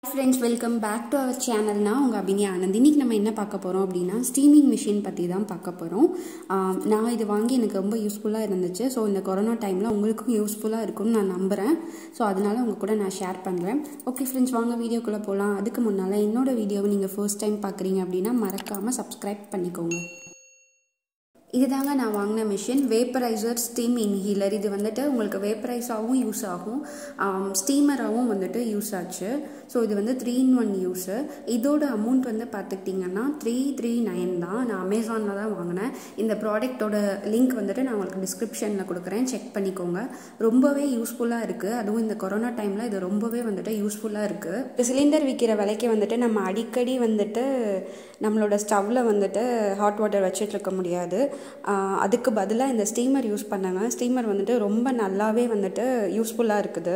friends welcome back to our சேனல்னா உங்கள் அபினி ஆனந்த் இன்னைக்கு நம்ம என்ன பார்க்க போகிறோம் அப்படின்னா ஸ்டீமிங் மிஷின் பற்றி தான் பார்க்க போகிறோம் நான் இது வாங்கி எனக்கு ரொம்ப யூஸ்ஃபுல்லாக இருந்துச்சு ஸோ இந்த கொரோனா டைமில் உங்களுக்கும் யூஸ்ஃபுல்லாக இருக்கும்னு நான் நம்புகிறேன் ஸோ அதனால உங்கள் கூட நான் ஷேர் பண்ணுறேன் ஓகே ஃப்ரெண்ட்ஸ் வாங்க வீடியோக்குள்ளே போகலாம் அதுக்கு முன்னால் என்னோட வீடியோவை நீங்கள் ஃபர்ஸ்ட் டைம் பார்க்குறீங்க அப்படின்னா மறக்காமல் சப்ஸ்கிரைப் பண்ணிக்கோங்க இதுதாங்க நான் வாங்கின மிஷின் வேப்பரைசர் ஸ்டீம் இன்ஹீலர் இது வந்துட்டு உங்களுக்கு வேப்பரைஸாகவும் யூஸ் ஆகும் ஸ்டீமராகவும் வந்துட்டு யூஸ் ஆச்சு ஸோ இது வந்து த்ரீ இன் ஒன் யூஸு இதோட அமௌண்ட் வந்து பார்த்துக்கிட்டிங்கன்னா த்ரீ த்ரீ நைன் தான் நான் அமேசானில் தான் வாங்கினேன் இந்த ப்ராடக்ட்டோட லிங்க் வந்துட்டு நான் உங்களுக்கு டிஸ்கிரிப்ஷனில் கொடுக்குறேன் செக் பண்ணிக்கோங்க ரொம்பவே யூஸ்ஃபுல்லாக இருக்குது அதுவும் இந்த கொரோனா டைமில் இது ரொம்பவே வந்துட்டு யூஸ்ஃபுல்லாக இருக்குது சிலிண்டர் விற்கிற விலைக்கு வந்துட்டு நம்ம அடிக்கடி வந்துட்டு நம்மளோட ஸ்டவ்வில் வந்துட்டு ஹாட் வாட்டர் வச்சுட்டு இருக்க முடியாது அதுக்கு பதிலாக இந்த ஸ்டீமர் யூஸ் பண்ணாங்க ஸ்டீமர் வந்துட்டு ரொம்ப நல்லாவே வந்துட்டு யூஸ்ஃபுல்லாக இருக்குது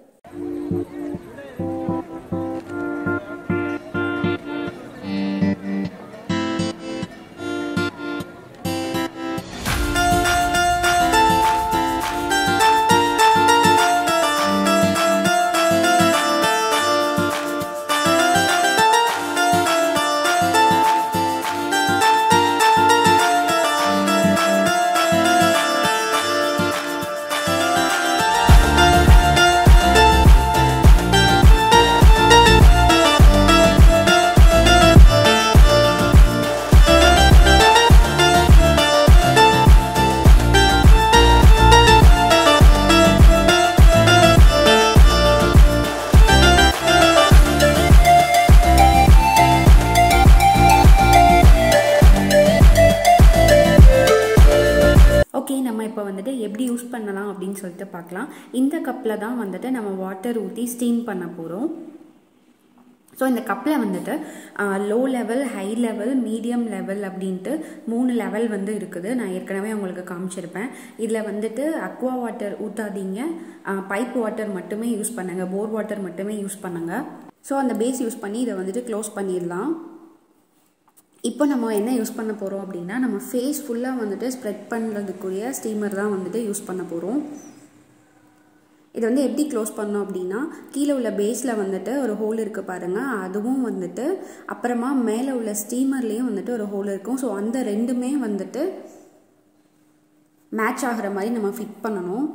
ஓகே நம்ம இப்போ வந்துட்டு எப்படி யூஸ் பண்ணலாம் அப்படின்னு சொல்லிட்டு பார்க்கலாம் இந்த கப்பில் தான் வந்துட்டு நம்ம வாட்டர் ஊற்றி ஸ்டீம் பண்ண போகிறோம் ஸோ இந்த கப்பில் வந்துட்டு low level high level medium level அப்படின்ட்டு மூணு லெவல் வந்து இருக்குது நான் ஏற்கனவே உங்களுக்கு காமிச்சிருப்பேன் இதில் வந்துட்டு அக்வா வாட்டர் ஊற்றாதீங்க பைப் வாட்டர் மட்டுமே யூஸ் பண்ணுங்கள் போர் வாட்டர் மட்டுமே யூஸ் பண்ணுங்கள் ஸோ அந்த பேஸ் யூஸ் பண்ணி இதை வந்துட்டு க்ளோஸ் பண்ணிடலாம் இப்போ நம்ம என்ன யூஸ் பண்ண போகிறோம் அப்படின்னா நம்ம ஃபேஸ் ஃபுல்லாக வந்துட்டு ஸ்ப்ரெட் பண்ணுறதுக்குரிய ஸ்டீமர் தான் வந்துட்டு யூஸ் பண்ண போகிறோம் இது வந்து எப்படி க்ளோஸ் பண்ணோம் அப்படின்னா கீழே உள்ள பேஸில் வந்துட்டு ஒரு ஹோல் இருக்குது பாருங்கள் அதுவும் வந்துட்டு அப்புறமா மேலே உள்ள ஸ்டீமர்லேயும் வந்துட்டு ஒரு ஹோல் இருக்கும் ஸோ அந்த ரெண்டுமே வந்துட்டு மேட்ச் ஆகிற மாதிரி நம்ம ஃபிட் பண்ணணும்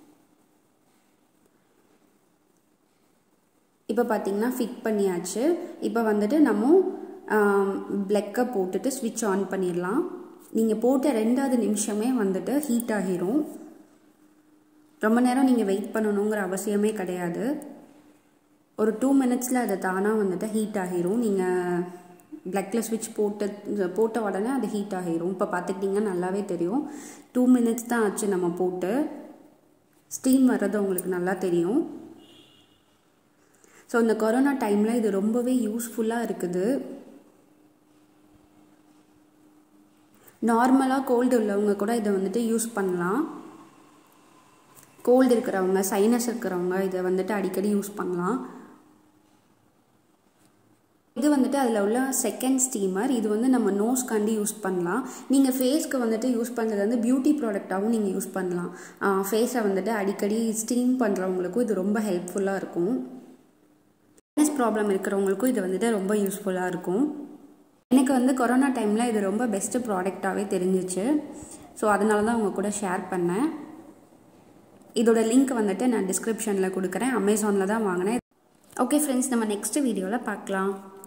இப்போ பார்த்தீங்கன்னா ஃபிட் பண்ணியாச்சு இப்போ வந்துட்டு நம்ம ப்ளக்கை போட்டுட்டு ஸ்விட்ச் ஆன் பண்ணிடலாம் நீங்கள் போட்ட ரெண்டாவது நிமிஷமே வந்துட்டு ஹீட் ஆகிரும் ரொம்ப நேரம் நீங்கள் வெயிட் பண்ணணுங்கிற அவசியமே கிடையாது ஒரு டூ மினிட்ஸில் அது தானாக வந்துட்டு ஹீட் ஆகிரும் நீங்கள் ப்ளக்கில் ஸ்விட்ச் போட்டு போட்ட உடனே அது ஹீட் ஆகிரும் இப்போ பார்த்துக்கிட்டிங்கன்னா நல்லாவே தெரியும் டூ மினிட்ஸ் தான் ஆச்சு நம்ம போட்டு ஸ்டீம் வர்றது உங்களுக்கு நல்லா தெரியும் ஸோ இந்த கொரோனா டைமில் இது ரொம்பவே யூஸ்ஃபுல்லாக இருக்குது நார்மலாக கோல்டு உள்ளவங்க கூட இதை வந்துட்டு யூஸ் பண்ணலாம் கோல்டு இருக்கிறவங்க சைனஸ் இருக்கிறவங்க இதை வந்துட்டு அடிக்கடி யூஸ் பண்ணலாம் இது வந்துட்டு அதில் உள்ள செகண்ட் ஸ்டீமர் இது வந்து நம்ம நோஸ்க்காண்டி யூஸ் பண்ணலாம் நீங்கள் ஃபேஸ்க்கு வந்துட்டு யூஸ் பண்ணுறது வந்து பியூட்டி ப்ராடக்டாகவும் நீங்கள் யூஸ் பண்ணலாம் ஃபேஸை வந்துட்டு அடிக்கடி ஸ்டீம் பண்ணுறவங்களுக்கும் இது ரொம்ப ஹெல்ப்ஃபுல்லாக இருக்கும் சைனஸ் ப்ராப்ளம் இருக்கிறவங்களுக்கும் இது வந்துட்டு ரொம்ப யூஸ்ஃபுல்லாக இருக்கும் எனக்கு வந்து கொரோனா டைமில் இது ரொம்ப பெஸ்ட்டு ப்ராடக்டாகவே தெரிஞ்சிச்சு ஸோ அதனால தான் உங்கள் கூட ஷேர் பண்ணேன் இதோட லிங்க் வந்துட்டு நான் டிஸ்கிரிப்ஷனில் கொடுக்குறேன் அமேசானில் தான் வாங்கினேன் ஓகே ஃப்ரெண்ட்ஸ் நம்ம நெக்ஸ்ட் வீடியோவில் பார்க்கலாம்